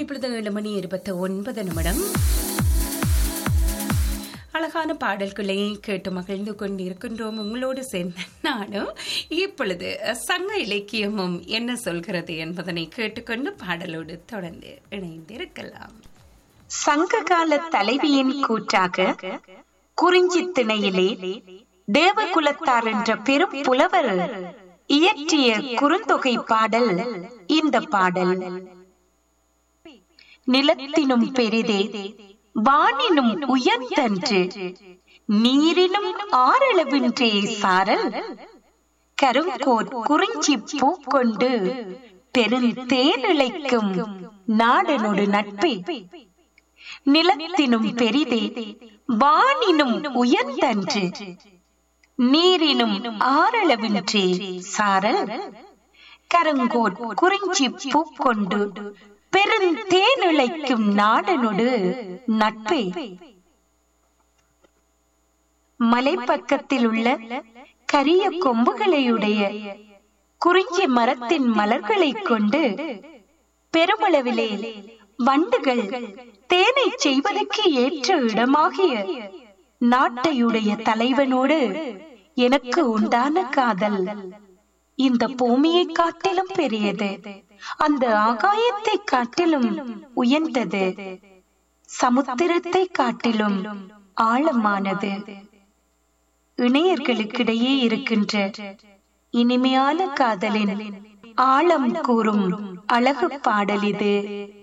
இப்பொழுது ஏழு மணி இருபத்தி ஒன்பது நிமிடம் அழகான பாடல்களை கேட்டு மகிழ்ந்து கொண்டிருக்கின்றோம் உங்களோடு சேர்ந்த நானும் இப்பொழுது சங்க இலக்கியமும் என்ன சொல்கிறது என்பதனை கேட்டுக்கொண்டு பாடலோடு தொடர்ந்து இணைந்திருக்கலாம் சங்ககால தலைவியின் கூற்றாக குறிஞ்சி திணையிலே தேவகுலத்தார் என்ற பெரும் புலவர் இயற்றிய குறுந்தொகை பாடல் இந்த பாடல் நிலத்தினும் பெரிதே வானினும் உயர்ந்தன்று நீரினும் ஆறளவின்றே சாரல் கருங்கோர் குறிஞ்சி பூக்கொண்டு பெருந்தேனிழைக்கும் நாடனொடு நட்பே நிலத்தினும் பெரிதே வானினும் உயர்ந்தன்று நீரினும் ஆறளவின்றே சாரல் கருங்கோட் குறிஞ்சி பூக்கொண்டு பெருந்தேனிழைக்கும் நாடனொடு நட்பே மலைப்பக்கத்தில் உள்ள கரிய கொம்புகளையுடைய குறிஞ்சி மரத்தின் மலர்களைக் கொண்டு பெருமளவிலே வண்டுகள் தேனை செய்வதற்கு ஏற்ற இடமாகிய நாட்டையுடைய தலைவனோடு எனக்கு உண்டான காதல் இந்த பூமியை காட்டிலும் பெரியது அந்த ஆகாயத்தை காட்டிலும் உயர்ந்தது சமுத்திரத்தை காட்டிலும் ஆழமானது இணையர்களுக்கிடையே இருக்கின்ற இனிமையான காதலின் ஆழம் கூறும் அழகு பாடல் இது